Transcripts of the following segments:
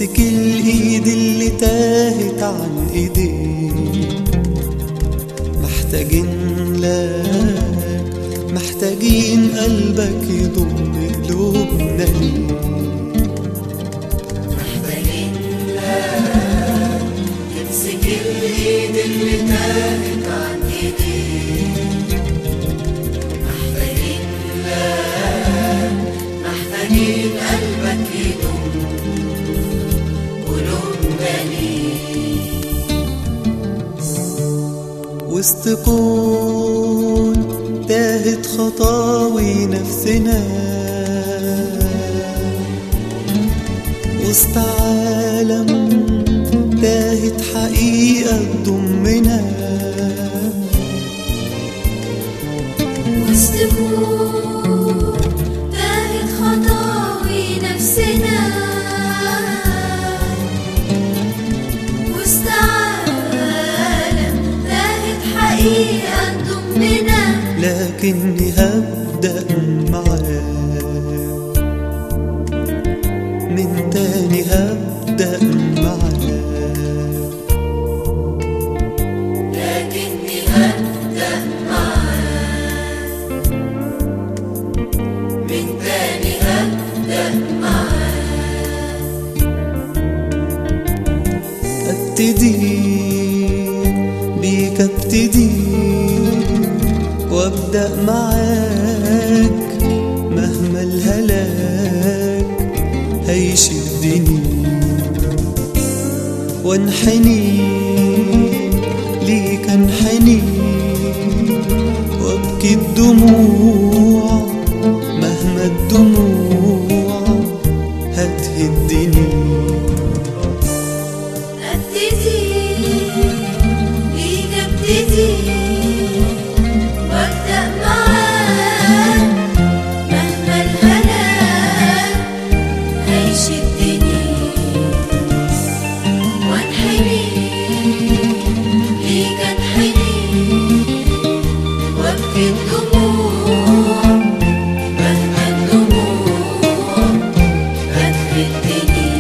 تمسك الايد اللي تاهت عن ايديك محتاجين لك محتاجين قلبك يضم قلوبنا ليك محتاجين لك تمسك الايد اللي تاهت عن ايديك محتاجين لك محتاجين قلبك يدوم قلوبنا ليك وسط كون تاهت خطاوي نفسنا وسط عالم تاهت حقيقة تضمنا وسط كون تاهت خطاوي نفسنا وسط عالم تاهت حقيقة تضمنا لكني هبدأ معاك من تاني هبدأ معاك لكني هبدأ معاك من تاني هبدأ معاك ابتدي بيك ابتدي وابدأ معاك مهما الهلاك هيشدني وانحني ليك انحني وابكي الدموع مهما الدموع هتهدني ابتدي بيك ابتدي وابدأ معاك مهما الهلاك هيشدني وانحني ليك انحني وابكي الدموع مهما الدموع هتهدني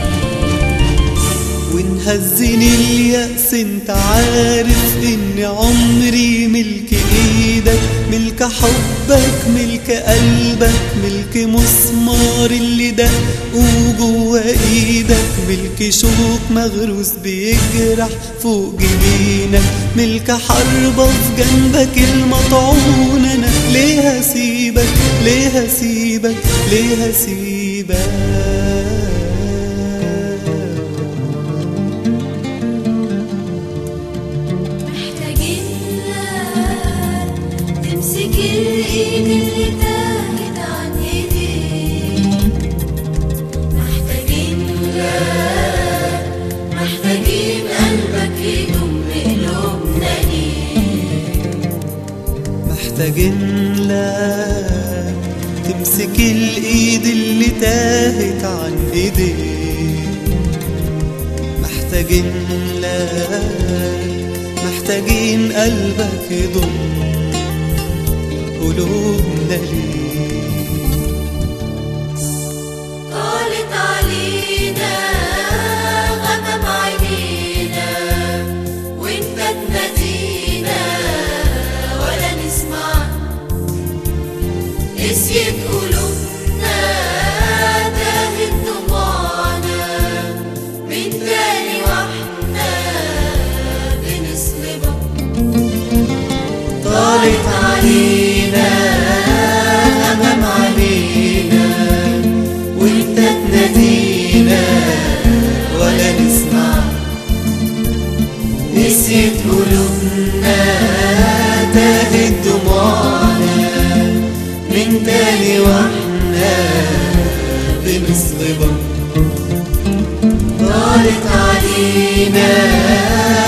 وانهزني اليأس انت عارف ان عمري ملك ايدك ملك حبك ملك قلبك ملك مسمار اللي دقه جوا ايدك ملك شوك مغروس بيجرح فوق جبينك ملك حربة في جنبك المطعون انا ليه هسيبك ليه هسيبك ليه هسيبك محتاجين لك تمسك الايد اللي تاهت عن ايديك محتاجين لك محتاجين قلبك يضم قلوبنا ليك محتاجين لك تمسك الايد اللي تاهت عن ايديك محتاجين لك محتاجين قلبك يضم قلوبنا ليك طالت علينا غمم عينينا وانت تنادينا ولا نسمع نسيت قلوبنا تاهت دموعنا من تاني واحنا بنصلبك طالت علينا أمام علينا وانت تنادينا ولا نسمع نسيت قلوبنا تاهت دموعنا من تاني واحنا بنصلبك طالت علينا